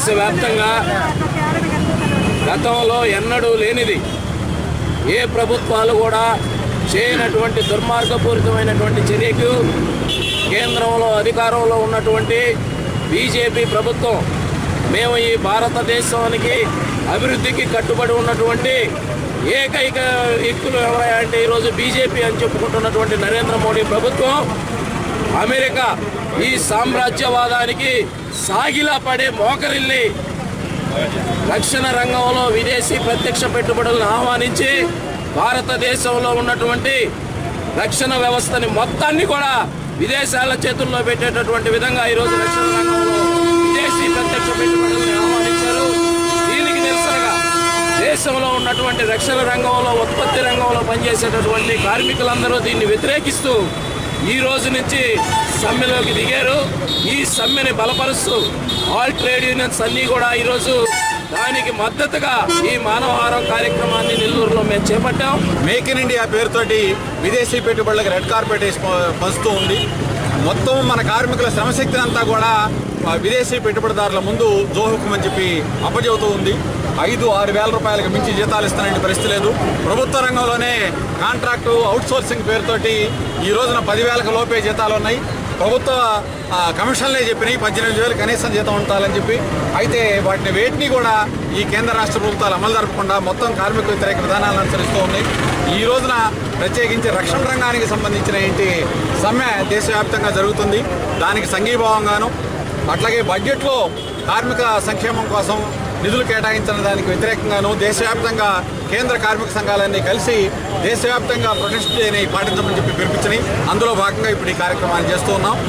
దేశవ్యాప్తంగా గతంలో ఎన్నడూ లేనిది ఏ ప్రభుత్వాలు కూడా చేయనటువంటి దుర్మార్గపూరితమైనటువంటి చర్యకు కేంద్రంలో అధికారంలో ఉన్నటువంటి బీజేపీ ప్రభుత్వం మేము ఈ భారతదేశానికి అభివృద్ధికి కట్టుబడి ఉన్నటువంటి ఏకైక వ్యక్తులు ఎవరయ్యా అంటే ఈరోజు బీజేపీ అని చెప్పుకుంటున్నటువంటి నరేంద్ర మోడీ ప్రభుత్వం అమెరికా ఈ సామ్రాజ్యవాదానికి సాగిలా పడే మోకరిల్లి రక్షణ రంగంలో విదేశీ ప్రత్యక్ష పెట్టుబడులను ఆహ్వానించి భారతదేశంలో ఉన్నటువంటి రక్షణ వ్యవస్థని మొత్తాన్ని కూడా విదేశాల చేతుల్లో పెట్టేటటువంటి విధంగా ఈరోజు రక్షణ రంగంలో విదేశీ ప్రత్యక్ష పెట్టుబడులను ఆహ్వానించారు దీనికి నిరసనగా దేశంలో ఉన్నటువంటి రక్షణ రంగంలో ఉత్పత్తి రంగంలో పనిచేసేటటువంటి కార్మికులందరూ దీన్ని వ్యతిరేకిస్తూ ఈ రోజు నుంచి సమ్మెలోకి దిగారు ఈ సమ్మెని బలపరుస్తూ ఆల్ ట్రేడ్ యూనియన్స్ అన్నీ కూడా ఈరోజు దానికి మద్దతుగా ఈ మానవహారం కార్యక్రమాన్ని నెల్లూరులో మేము చేపట్టాం మేక్ ఇన్ ఇండియా పేరుతోటి విదేశీ పెట్టుబడులకు రెడ్ కార్పెట్ వేసి ప- పంచుతూ ఉంది మొత్తం మన కార్మికుల శ్రమశక్తిని అంతా కూడా ఆ, విదేశీ పెట్టుబడిదారుల ముందు జోహుకుమని చెప్పి అప్పచెబుతూ ఉంది ఐదు ఆరు వేల రూపాయలకు మించి జీతాలు ఇస్తానని పరిస్థితి లేదు ప్రభుత్వ రంగంలోనే కాంట్రాక్టు అవుట్ సోర్సింగ్ పేరుతోటి ఈ రోజున పదివేలకు లోపే జీతాలు ఉన్నాయి ప్రభుత్వ ఆ, కమిషన్లే చెప్పినాయి పద్దెనిమిది వేలు కనీసం జీతం ఉండాలని చెప్పి అయితే వాటిని వేటిని కూడా ఈ కేంద్ర రాష్ట్ర ప్రభుత్వాలు అమలు జరపకుండా మొత్తం కార్మిక వ్యతిరేక విధానాలను అనుసరిస్తూ ఉన్నాయి ఈ రోజున ప్రత్యేకించి రక్షణ రంగానికి సంబంధించిన ఏంటి సమ్మె దేశవ్యాప్తంగా జరుగుతుంది దానికి సంఘీభావంగాను అట్లాగే బడ్జెట్లో కార్మిక సంక్షేమం కోసం నిధులు కేటాయించిన దానికి వ్యతిరేకంగాను దేశవ్యాప్తంగా కేంద్ర కార్మిక సంఘాలన్నీ కలిసి దేశవ్యాప్తంగా ప్రొటెస్ట్ చేయని పాటించమని చెప్పి పిలిపించినాయి అందులో భాగంగా ఇప్పుడు ఈ కార్యక్రమాన్ని చేస్తూ ఉన్నాం